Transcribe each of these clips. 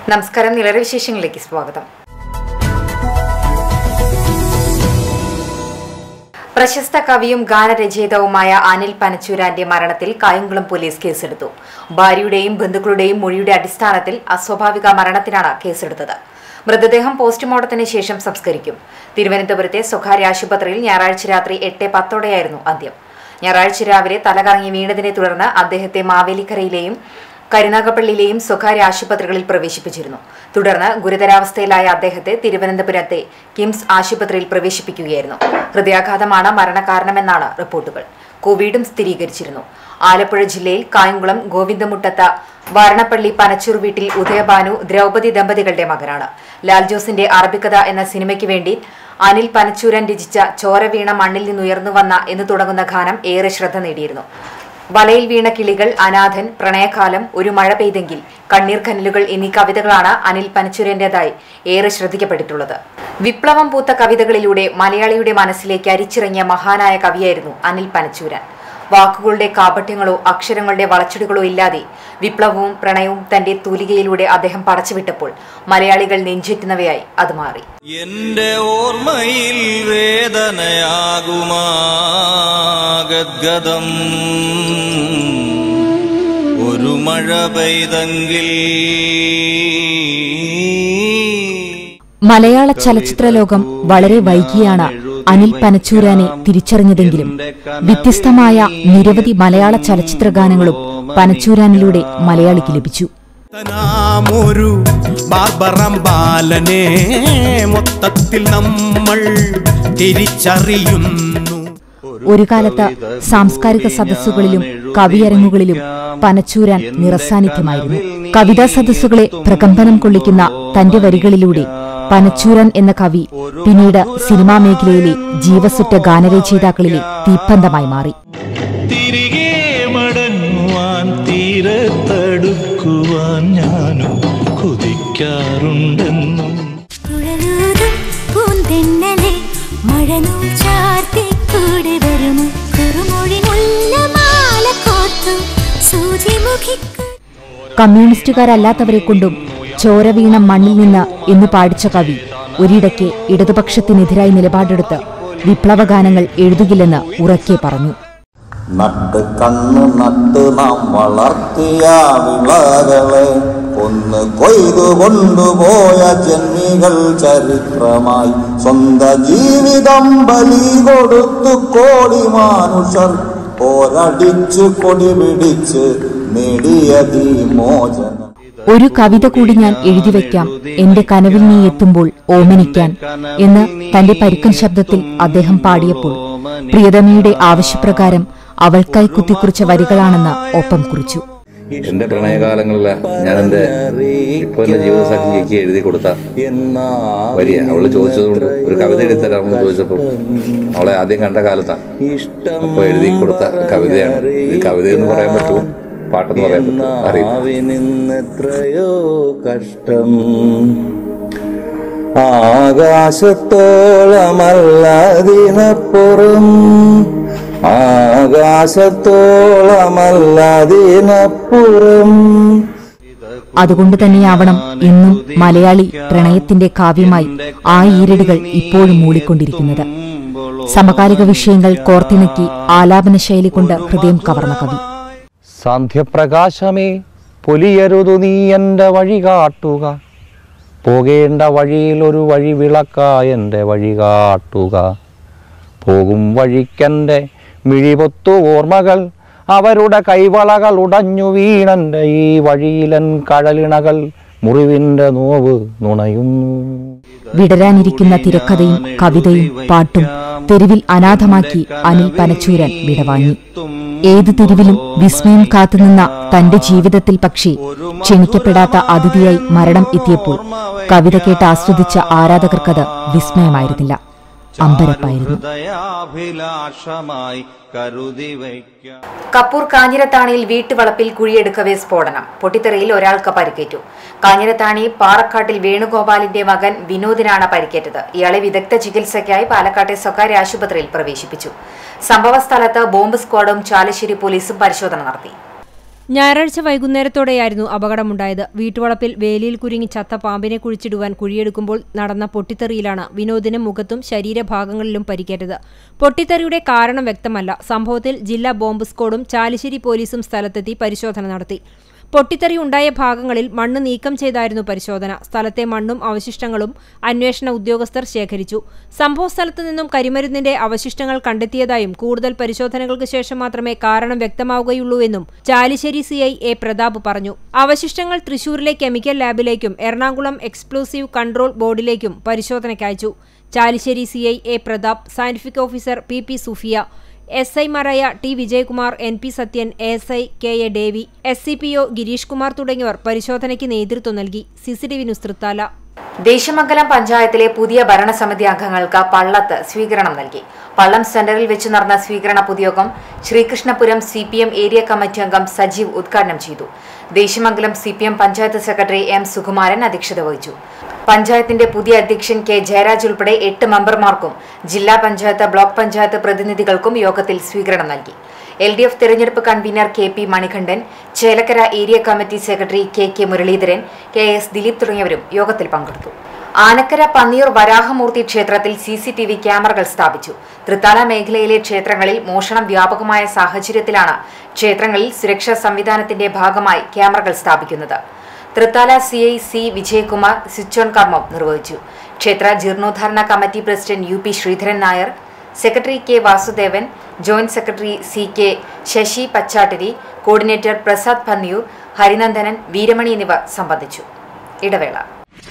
നമസ്കാരം നിലരെ വിശേഷങ്ങളിലേക്ക് സ്വാഗതം പ്രശസ്ത കവിയും ഗാനരചയിതാവുമായ അനിൽ പനച്ചൂരാന്റെ മരണത്തിൽ കായംകുളം പോലീസ് കേസെടുത്തു ഭാര്യയുടെയും ബന്ധുക്കളുടെയും മൊഴിയുടെ അടിസ്ഥാനത്തിൽ അസ്വാഭാവിക മരണത്തിനാണ് കേസെടുത്തത് മൃതദേഹം പോസ്റ്റ്മോർട്ടത്തിന് ശേഷം സംസ്കരിക്കും തിരുവനന്തപുരത്തെ സ്വകാര്യ ആശുപത്രിയിൽ ഞായറാഴ്ച രാത്രി എട്ട് പത്തോടെയായിരുന്നു അന്ത്യം ഞായറാഴ്ച രാവിലെ തലകറങ്ങി വീണതിനെ തുടർന്ന് അദ്ദേഹത്തെ മാവേലിക്കരയിലെയും കരുനാഗപ്പള്ളിയിലെയും സ്വകാര്യ ആശുപത്രികളിൽ പ്രവേശിപ്പിച്ചിരുന്നു തുടർന്ന് ഗുരുതരാവസ്ഥയിലായ അദ്ദേഹത്തെ തിരുവനന്തപുരത്തെ കിംസ് ആശുപത്രിയിൽ പ്രവേശിപ്പിക്കുകയായിരുന്നു ഹൃദയാഘാതമാണ് മരണകാരണമെന്നാണ് റിപ്പോർട്ടുകൾ കോവിഡും സ്ഥിരീകരിച്ചിരുന്നു ആലപ്പുഴ ജില്ലയിൽ കായംകുളം ഗോവിന്ദമുട്ടത്ത വാരണപ്പള്ളി പനച്ചൂർ വീട്ടിൽ ഉദയഭാനു ദ്രൗപദി ദമ്പതികളുടെ മകനാണ് ലാൽ ജോസിന്റെ അറബിക്കഥ എന്ന സിനിമയ്ക്ക് വേണ്ടി അനിൽ പനച്ചൂരൻ രചിച്ച ചോര വീണ മണ്ണിൽ നിന്നുയർന്നു വന്ന എന്ന് തുടങ്ങുന്ന ഗാനം ഏറെ ശ്രദ്ധ നേടിയിരുന്നു വലയിൽ വീണ കിളികൾ അനാഥൻ പ്രണയകാലം ഒരു മഴ പെയ്തെങ്കിൽ കണ്ണീർ കനലുകൾ എന്നീ കവിതകളാണ് അനിൽ പനച്ചൂരന്റേതായി ഏറെ ശ്രദ്ധിക്കപ്പെട്ടിട്ടുള്ളത് വിപ്ലവം പൂത്ത കവിതകളിലൂടെ മലയാളിയുടെ മനസ്സിലേക്ക് അരിച്ചിറങ്ങിയ മഹാനായ കവിയായിരുന്നു അനിൽ പനച്ചൂരൻ വാക്കുകളുടെ കാപട്യങ്ങളോ അക്ഷരങ്ങളുടെ വളച്ചെടുകളോ ഇല്ലാതെ വിപ്ലവവും പ്രണയവും തന്റെ തൂലികയിലൂടെ അദ്ദേഹം പടച്ചുവിട്ടപ്പോൾ മലയാളികൾ നെഞ്ചേറ്റുന്നവയായി അത് മാറി എന്റെ ഓർമ്മയിൽ വേദനയാകുമാഗദ്ഗതം ഒരു മഴ പെയ്തെങ്കിൽ മലയാള ചലച്ചിത്ര ലോകം വളരെ വൈകിയാണ് അനിൽ പനച്ചൂരാനെ തിരിച്ചറിഞ്ഞതെങ്കിലും വ്യത്യസ്തമായ നിരവധി മലയാള ചലച്ചിത്ര ഗാനങ്ങളും പനച്ചൂരാനിലൂടെ മലയാളിക്ക് ലഭിച്ചു ഒരു ബാർബറം ബാലനെ മൊത്തത്തിൽ നമ്മൾ തിരിച്ചറിയുന്നു ഒരു കാലത്ത് സാംസ്കാരിക സദസ്സുകളിലും കവിയരങ്ങുകളിലും പനച്ചൂരാൻ നിറസാന്നിധ്യമായിരുന്നു കവിതാ സദസ്സുകളെ പ്രകമ്പനം കൊള്ളിക്കുന്ന തന്റെ വരികളിലൂടെ പനച്ചൂരൻ എന്ന കവി പിന്നീട് സിനിമാ മേഖലയിലെ ജീവസുറ്റ ഗാനരചയിതാക്കളിലെ തീപ്പന്തമായി മാറി തിരികെ മടങ്ങുവാൻ തീരത്തടുക്കുവാൻ ഞാനും കൊതിക്കാറുണ്ടെന്നും തുഴലൂതും പൂന്തെന്നലെ മഴനൂൽ ചാർത്തി കൂടെ വരുമോ കുറുമൊഴി മുല്ലമാല കോർത്തു സൂചി മുഖിക്കു കമ്മ്യൂണിസ്റ്റുകാരല്ലാത്തവരെ കൊണ്ടും ചോര വീണ മണ്ണിൽ നിന്ന് എന്ന് പാടിച്ച കവി ഒരിടയ്ക്ക് ഇടതുപക്ഷത്തിനെതിരായി നിലപാടെടുത്ത് വിപ്ലവഗാനങ്ങൾ എഴുതുകില്ലെന്ന് ഉറക്കെ പറഞ്ഞു നട്ട് കണ്ണ് നട്ട് നാം വളർത്തിയ വിളകളെ ഒന്ന് കൊയ്തു കൊണ്ടുപോയ ജന്മികൾ ചരിത്രമായി സ്വന്ത ജീവിതം ബലി കൊടുത്തു കോടി മാനുഷർ പോരടിച്ച് കൊടി പിടിച്ച് നേടിയതീ മോചനം ഒരു കവിത കൂടി ഞാൻ എഴുതി വയ്ക്കാം എന്റെ കനവിൽ നീ എത്തുമ്പോൾ ഓമനിക്കാൻ എന്ന് തന്റെ പരുക്കൻ ശബ്ദത്തിൽ അദ്ദേഹം പാടിയപ്പോൾ പ്രിയതമയുടെ ആവശ്യപ്രകാരം അവൾക്കായി കുത്തിക്കുറിച്ച വരികളാണെന്ന് ഒപ്പം കുറിച്ചു എന്റെ പ്രണയകാലങ്ങളിൽ ഞാൻ എന്റെ ഇപ്പൊ എന്റെ ജീവിതസാഖിക്ക് എഴുതി കൊടുത്ത വരിയ അവള് ചോദിച്ചതുകൊണ്ട് ഒരു കവിത എഴുതി തരാമെന്ന് ചോദിച്ചപ്പോ അവളെ ആദ്യം കണ്ട കാലത്താണ് അപ്പൊ എഴുതി കൊടുത്ത കവിതയാണ് ഇത് കവിത എന്ന് പറയാൻ പറ്റുമോ പാട്ടെന്ന് പറയാൻ പറ്റുമോ അറിയില്ല നിന്നെത്രയോ കഷ്ടം ആകാശത്തോളമല്ലതിനപ്പുറം ആകാശത്തോളമല്ലതിനപ്പുറം അതുകൊണ്ട് തന്നെയാവണം ഇന്നും മലയാളി പ്രണയത്തിന്റെ കാവ്യമായി ആ ഈരടികൾ ഇപ്പോഴും മൂളിക്കൊണ്ടിരിക്കുന്നത് സമകാലിക വിഷയങ്ങൾ കോർത്തിണക്കി ആലാപന ശൈലി കൊണ്ട് ഹൃദയം കവർന്ന കവി സാന്ധ്യപ്രകാശമേ പൊലിയരുതു നീ എൻ്റെ വഴി കാട്ടുക പോകേണ്ട വഴിയിൽ ഒരു വഴി വിളക്കായ എൻ്റെ വഴി കാട്ടുക പോകും വഴിക്കെൻ്റെ മിഴിപൊത്തു ഓർമ്മകൾ അവരുടെ കൈവളകൾ ഉടഞ്ഞു വീണൻ്റെ ഈ വഴിയിലൻ കഴലിണകൾ മുറിവിൻ്റെ നോവ് നുണയുന്നു വിടരാനിരിക്കുന്ന തിരക്കഥയും കവിതയും പാട്ടും തെരുവിൽ അനാഥമാക്കി അനിൽ പനച്ചൂരൻ വിടവാങ്ങി ഏത് തെരുവിലും വിസ്മയം കാത്തുനിന്ന തന്റെ ജീവിതത്തിൽ പക്ഷേ ക്ഷണിക്കപ്പെടാത്ത അതിഥിയായി മരണം എത്തിയപ്പോൾ കവിത കേട്ട് ആസ്വദിച്ച ആരാധകർക്കത് വിസ്മയമായിരുന്നില്ല അമ്പരപ്പായിരുന്നു ഹൃദയാഭിലാഷമായി കരുതി വയ്ക്കാം കപ്പൂർ കാഞ്ഞിരത്താണിയിൽ വീട്ടുവളപ്പിൽ കുഴിയെടുക്കവേ സ്ഫോടനം പൊട്ടിത്തെറിയിൽ ഒരാൾക്ക് പരിക്കേറ്റു കാഞ്ഞിരത്താണി പാറക്കാട്ടിൽ വേണുഗോപാലിന്റെ മകൻ വിനോദിനാണ് പരിക്കേറ്റത് ഇയാളെ വിദഗ്ധ ചികിത്സയ്ക്കായി പാലക്കാട്ടെ സ്വകാര്യ ആശുപത്രിയിൽ പ്രവേശിപ്പിച്ചു സംഭവസ്ഥലത്ത് ബോംബ് സ്ക്വാഡും ചാലശ്ശേരി പോലീസും പരിശോധന നടത്തി ഞായറാഴ്ച വൈകുന്നേരത്തോടെയായിരുന്നു അപകടമുണ്ടായത് വീട്ടുവളപ്പിൽ വേലിയിൽ കുരുങ്ങി ചത്ത പാമ്പിനെ കുഴിച്ചിടുവാൻ കുഴിയെടുക്കുമ്പോൾ നടന്ന പൊട്ടിത്തെറിയിലാണ് വിനോദിന് മുഖത്തും ശരീരഭാഗങ്ങളിലും പരിക്കേറ്റത് പൊട്ടിത്തെറിയുടെ കാരണം വ്യക്തമല്ല സംഭവത്തിൽ ജില്ലാ ബോംബ് സ്ക്വാഡും ചാലിശ്ശേരി പോലീസും സ്ഥലത്തെത്തി പരിശോധന നടത്തി പൊട്ടിത്തെറി ഉണ്ടായ ഭാഗങ്ങളിൽ മണ്ണ് നീക്കം ചെയ്തായിരുന്നു പരിശോധന സ്ഥലത്തെ മണ്ണും അവശിഷ്ടങ്ങളും അന്വേഷണ ഉദ്യോഗസ്ഥർ ശേഖരിച്ചു സംഭവസ്ഥലത്തു നിന്നും കരിമരുന്നിന്റെ അവശിഷ്ടങ്ങൾ കണ്ടെത്തിയതായും കൂടുതൽ പരിശോധനകൾക്ക് ശേഷം മാത്രമേ കാരണം വ്യക്തമാവുകയുള്ളൂവെന്നും ചാലിശ്ശേരി സിഐ എ പ്രതാപ് പറഞ്ഞു അവശിഷ്ടങ്ങൾ തൃശൂരിലെ കെമിക്കൽ ലാബിലേക്കും എറണാകുളം എക്സ്പ്ലോസീവ് കൺട്രോൾ ബോർഡിലേക്കും പരിശോധനയ്ക്കയച്ചു Chalissery CI A Prathap scientific officer P P Sufiya S ഐമാരായ T Vijayakumar N P Sathyan S I K A Davy S C P O Gireesh Kumar തുടങ്ങിയവർ പരിശോധനയ്ക്ക് നേതൃത്വം നൽകി സിസിടിവി ന്യൂസ് തൃത്താല ദേശമംഗലം പഞ്ചായത്തിലെ പുതിയ ഭരണസമിതി അംഗങ്ങൾക്ക് പള്ളത്ത് സ്വീകരണം നൽകി പള്ളം സെന്ററിൽ വെച്ച് നടന്ന സ്വീകരണ പൊതുയോഗം Sreekrishnapuram C P M area committee അംഗം സജീവ് ഉദ്ഘാടനം ചെയ്തു Desamangalam C P M panchayat secretary M Sukumaran അധ്യക്ഷത വഹിച്ചു പഞ്ചായത്തിന്റെ പുതിയ അധ്യക്ഷൻ കെ ജയരാജ് ഉൾപ്പെടെ എട്ട് മെമ്പർമാർക്കും ജില്ലാ പഞ്ചായത്ത് ബ്ലോക്ക് പഞ്ചായത്ത് പ്രതിനിധികൾക്കും യോഗത്തിൽ സ്വീകരണം നൽകി എൽ ഡി എഫ് തെരഞ്ഞെടുപ്പ് convener K P Manikandan Chelakkara area committee secretary K K Muraleedharan K S Dileep തുടങ്ങിയവരും യോഗത്തിൽ പങ്കെടുത്തു ആനക്കര പന്നിയൂർ വരാഹമൂർത്തി ക്ഷേത്രത്തിൽ സി സി ടി വി ക്യാമറകൾ സ്ഥാപിച്ചു തൃത്താല മേഖലയിലെ ക്ഷേത്രങ്ങളിൽ മോഷണം വ്യാപകമായ സാഹചര്യത്തിലാണ് ക്ഷേത്രങ്ങളിൽ സുരക്ഷാ സംവിധാനത്തിന്റെ ഭാഗമായി ക്യാമറകൾ സ്ഥാപിക്കുന്നത് Thrithala C I C Vijayakumar switch on കർമ്മം നിർവഹിച്ചു ക്ഷേത്ര ജീർണോദ്ധാരണ committee president U P Sreedharan Nair secretary K Vasudevan joint secretary C K Sasi Pachattiri coordinator Prasad Panniyur Harinandanan Veeramani എന്നിവർ സംബന്ധിച്ചു ഇടവേള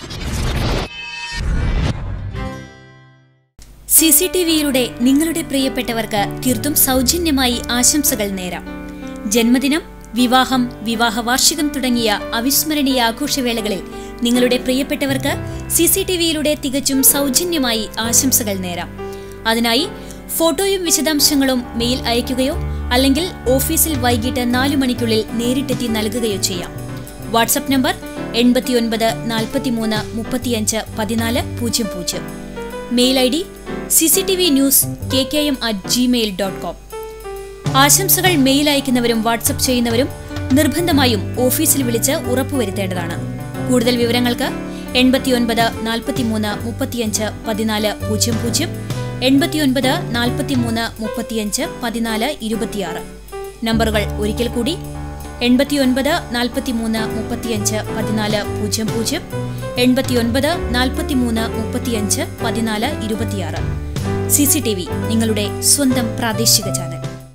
സി സി ടി വിയിലൂടെ നിങ്ങളുടെ പ്രിയപ്പെട്ടവർക്ക് തീർത്തും സൗജന്യമായി ആശംസകൾ നേരാം ജന്മദിനം വിവാഹം വിവാഹ വാർഷികം തുടങ്ങിയ അവിസ്മരണീയ ആഘോഷവേളകളിൽ നിങ്ങളുടെ പ്രിയപ്പെട്ടവർക്ക് സി സി ടി വിയിലൂടെ തികച്ചും സൗജന്യമായി ആശംസകൾ നേരാം അതിനായി ഫോട്ടോയും വിശദാംശങ്ങളും മെയിൽ അയയ്ക്കുകയോ അല്ലെങ്കിൽ ഓഫീസിൽ വൈകിട്ട് നാലു മണിക്കുള്ളിൽ നേരിട്ടെത്തി നൽകുകയോ ചെയ്യാം വാട്സപ്പ് നമ്പർ എൺപത്തിയൊൻപത് നാൽപ്പത്തിമൂന്ന് മുപ്പത്തിയഞ്ച് പതിനാല് പൂജ്യം പൂജ്യം mail I D C C T V news K K M at gmail dot com ആശംസകൾ മെയിൽ അയക്കുന്നവരും വാട്സപ്പ് ചെയ്യുന്നവരും നിർബന്ധമായും ഓഫീസിൽ വിളിച്ച് ഉറപ്പുവരുത്തേണ്ടതാണ് കൂടുതൽ വിവരങ്ങൾക്ക് എൺപത്തിയൊൻപത് നാൽപ്പത്തിമൂന്ന് മുപ്പത്തിയഞ്ച് പതിനാല് പൂജ്യം പൂജ്യം എൺപത്തിയൊൻപത് നാൽപ്പത്തിമൂന്ന് മുപ്പത്തിയഞ്ച് പതിനാല് ഇരുപത്തിയാറ് നമ്പറുകൾ ഒരിക്കൽ കൂടി എൺപത്തിയൊൻപത് നാൽപ്പത്തിമൂന്ന് മുപ്പത്തിയഞ്ച് പതിനാല് പൂജ്യം പൂജ്യം എൺപത്തിയൊൻപത് നാൽപ്പത്തിമൂന്ന് മുപ്പത്തിയഞ്ച് പതിനാല് ഇരുപത്തിയാറ് സി സി ടി വി നിങ്ങളുടെ സ്വന്തം പ്രാദേശിക ചാനൽ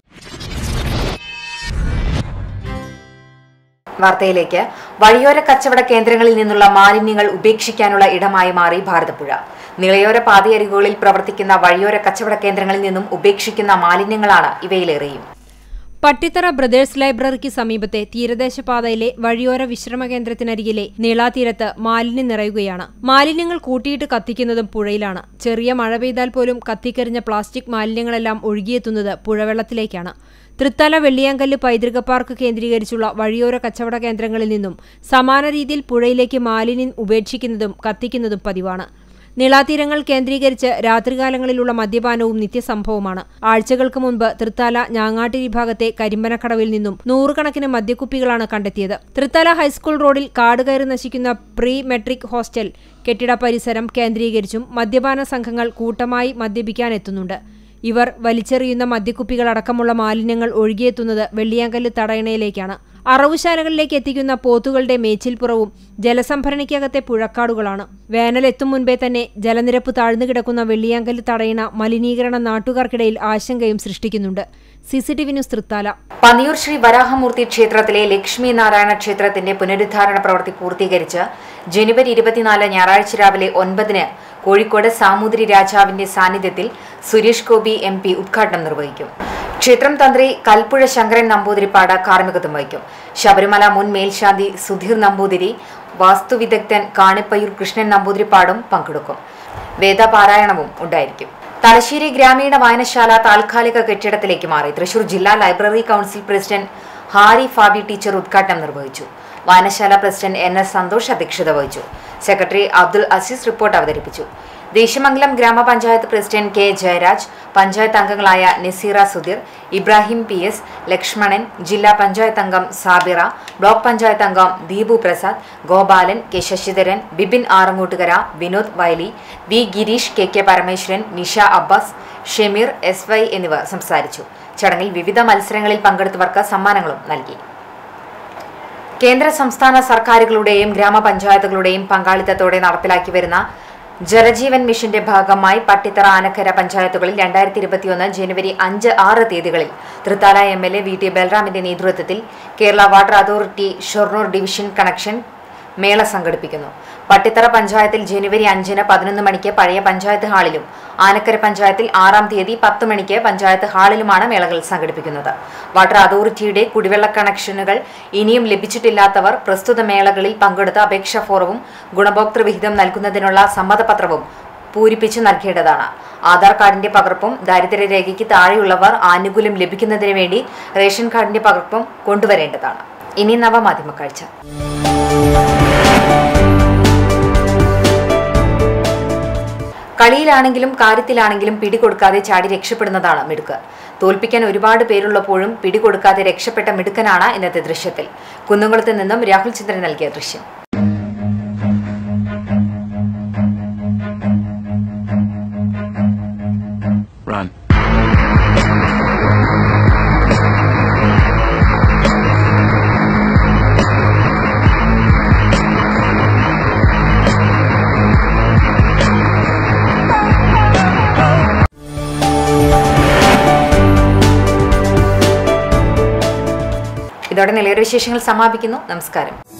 വാർത്തയിലേക്ക് വഴിയോര കച്ചവട കേന്ദ്രങ്ങളിൽ നിന്നുള്ള മാലിന്യങ്ങൾ ഉപേക്ഷിക്കാനുള്ള ഇടമായി മാറി ഭാരതപ്പുഴ നിളയോര പാതയരികുകളിൽ പ്രവർത്തിക്കുന്ന വഴിയോര കച്ചവട കേന്ദ്രങ്ങളിൽ നിന്നും ഉപേക്ഷിക്കുന്ന മാലിന്യങ്ങളാണ് ഇവയിലേറെയും പട്ടിത്തറ ബ്രദേഴ്സ് ലൈബ്രറിക്ക് സമീപത്തെ തീരദേശപാതയിലെ വഴിയോര വിശ്രമ കേന്ദ്രത്തിനരികിലെ നീളാതീരത്ത് മാലിന്യം നിറയുകയാണ് മാലിന്യങ്ങൾ കൂട്ടിയിട്ട് കത്തിക്കുന്നതും പുഴയിലാണ് ചെറിയ മഴ പെയ്താൽ പോലും കത്തിക്കരിഞ്ഞ പ്ലാസ്റ്റിക് മാലിന്യങ്ങളെല്ലാം ഒഴുകിയെത്തുന്നത് പുഴവെള്ളത്തിലേക്കാണ് തൃത്തല വെള്ളിയാങ്കല്ല് പൈതൃക പാർക്ക് കേന്ദ്രീകരിച്ചുള്ള വഴിയോര കച്ചവട കേന്ദ്രങ്ങളിൽ നിന്നും സമാന രീതിയിൽ പുഴയിലേക്ക് മാലിന്യം ഉപേക്ഷിക്കുന്നതും കത്തിക്കുന്നതും പതിവാണ് നിളാതീരങ്ങൾ കേന്ദ്രീകരിച്ച് രാത്രികാലങ്ങളിലുള്ള മദ്യപാനവും നിത്യസംഭവമാണ് ആഴ്ചകൾക്ക് മുൻപ് തൃത്താല ഞാങ്ങാട്ടിരി ഭാഗത്തെ കരിമ്പനക്കടവിൽ നിന്നും നൂറുകണക്കിന് മദ്യക്കുപ്പികളാണ് കണ്ടെത്തിയത് തൃത്താല ഹൈസ്കൂൾ റോഡിൽ കാട് കയറി നശിക്കുന്ന പ്രീ മെട്രിക് ഹോസ്റ്റൽ കെട്ടിട പരിസരം കേന്ദ്രീകരിച്ചും മദ്യപാന സംഘങ്ങൾ കൂട്ടമായി മദ്യപിക്കാനെത്തുന്നുണ്ട് ഇവർ വലിച്ചെറിയുന്ന മദ്യക്കുപ്പികളടക്കമുള്ള മാലിന്യങ്ങൾ ഒഴുകിയെത്തുന്നത് വെള്ളിയാങ്കല്ല് തടയണയിലേക്കാണ് അറവുശാലകളിലേക്ക് എത്തിക്കുന്ന പോത്തുകളുടെ മേച്ചിൽപ്പുറവും ജലസംഭരണിക്കകത്തെ പുഴക്കാടുകളാണ് വേനലെത്തും മുൻപേ തന്നെ ജലനിരപ്പ് താഴ്ന്നു കിടക്കുന്ന വെള്ളിയാങ്കല്ല് തടയണ മലിനീകരണം നാട്ടുകാർക്കിടയിൽ ആശങ്കയും സൃഷ്ടിക്കുന്നുണ്ട് സിസിടിവി ന്യൂസ് തൃത്താല പന്നിയൂർ ശ്രീ വരാഹമൂർത്തി ക്ഷേത്രത്തിലെ ലക്ഷ്മി നാരായണ ക്ഷേത്രത്തിന്റെ പുനരുദ്ധാരണ പ്രവൃത്തി പൂർത്തീകരിച്ച് ജനുവരി ഇരുപത്തിനാല് ഞായറാഴ്ച രാവിലെ ഒൻപതിന് കോഴിക്കോട് സാമൂതിരി രാജാവിന്റെ സാന്നിധ്യത്തിൽ സുരേഷ് ഗോപി എം പി ഉദ്ഘാടനം നിർവഹിക്കും ക്ഷേത്രം തന്ത്രി കൽപ്പുഴ ശങ്കരൻ നമ്പൂതിരിപ്പാട് കാർമ്മികത്വം വഹിക്കും ശബരിമല മുൻ മേൽശാന്തി സുധീർ നമ്പൂതിരി വാസ്തുവിദഗ്ധൻ കാണിപ്പയ്യൂർ കൃഷ്ണൻ നമ്പൂതിരിപ്പാടും പങ്കെടുക്കും വേദപാരായണവും ഉണ്ടായിരിക്കും തലശ്ശേരി ഗ്രാമീണ വായനശാല താൽക്കാലിക കെട്ടിടത്തിലേക്ക് മാറി തൃശൂർ ജില്ലാ library council president Hari Fabi teacher ഉദ്ഘാടനം നിർവഹിച്ചു വായനശാല പ്രസിഡന്റ് എൻ എസ് സന്തോഷ് അധ്യക്ഷത വഹിച്ചു സെക്രട്ടറി അബ്ദുൽ അസീസ് റിപ്പോർട്ട് അവതരിപ്പിച്ചു ദേശമംഗലം ഗ്രാമപഞ്ചായത്ത് പ്രസിഡന്റ് കെ ജയരാജ് പഞ്ചായത്ത് അംഗങ്ങളായ നസീറ സുധീർ ഇബ്രാഹിം പി എസ് ലക്ഷ്മണൻ ജില്ലാ പഞ്ചായത്ത് അംഗം സാബിറ ബ്ലോക്ക് പഞ്ചായത്ത് അംഗം Deepu Prasad Gopalan K Sasidharan Bibin Arangottukara Vinod Vayali V Gireesh K K Parameswaran Nisha Abbas Shemeer S Y എന്നിവർ സംസാരിച്ചു ചടങ്ങിൽ വിവിധ മത്സരങ്ങളിൽ പങ്കെടുത്തവർക്ക് സമ്മാനങ്ങളും നൽകി കേന്ദ്ര സംസ്ഥാന സർക്കാരുകളുടെയും ഗ്രാമപഞ്ചായത്തുകളുടെയും പങ്കാളിത്തത്തോടെ നടപ്പിലാക്കി വരുന്ന ജലജീവൻ മിഷന്റെ ഭാഗമായി പട്ടിത്തറ ആനക്കര പഞ്ചായത്തുകളിൽ രണ്ടായിരത്തി ഇരുപത്തിയൊന്ന് ജനുവരി അഞ്ച് ആറ് തീയതികളിൽ Thrithala M L A V T ബൽറാമിന്റെ നേതൃത്വത്തിൽ Kerala water authority Shoranur division connection മേള സംഘടിപ്പിക്കുന്നു പട്ടിത്തറ പഞ്ചായത്തിൽ ജനുവരി അഞ്ചിന് പതിനൊന്ന് മണിക്ക് പഴയ പഞ്ചായത്ത് ഹാളിലും ആനക്കര പഞ്ചായത്തിൽ ആറാം തീയതി പത്ത് മണിക്ക് പഞ്ചായത്ത് ഹാളിലുമാണ് മേളകൾ സംഘടിപ്പിക്കുന്നത് വാട്ടർ അതോറിറ്റിയുടെ കുടിവെള്ള കണക്ഷനുകൾ ഇനിയും ലഭിച്ചിട്ടില്ലാത്തവർ പ്രസ്തുത മേളകളിൽ പങ്കെടുത്ത് അപേക്ഷാ ഫോറവും ഗുണഭോക്തൃ വിഹിതം നൽകുന്നതിനുള്ള സമ്മതപത്രവും പൂരിപ്പിച്ചു നൽകേണ്ടതാണ് ആധാർ കാർഡിന്റെ പകർപ്പും ദാരിദ്ര്യരേഖയ്ക്ക് താഴെയുള്ളവർ ആനുകൂല്യം ലഭിക്കുന്നതിന് വേണ്ടി റേഷൻ കാർഡിന്റെ പകർപ്പും കൊണ്ടുവരേണ്ടതാണ് ഇനി നവമാധ്യമ കാഴ്ച കളിയിലാണെങ്കിലും കാര്യത്തിലാണെങ്കിലും പിടികൊടുക്കാതെ ചാടി രക്ഷപ്പെടുന്നതാണ് മിടുക്ക് തോൽപ്പിക്കാൻ ഒരുപാട് പേരുള്ളപ്പോഴും പിടികൊടുക്കാതെ രക്ഷപ്പെട്ട മിടുക്കനാണ് ഇന്നത്തെ ദൃശ്യത്തിൽ കുന്നംകുളത്ത് നിന്നും രാഹുൽ ചന്ദ്രൻ നൽകിയ ദൃശ്യം Run. ഇതോടെ നിലയൊരു വിശേഷങ്ങൾ സമാപിക്കുന്നു നമസ്കാരം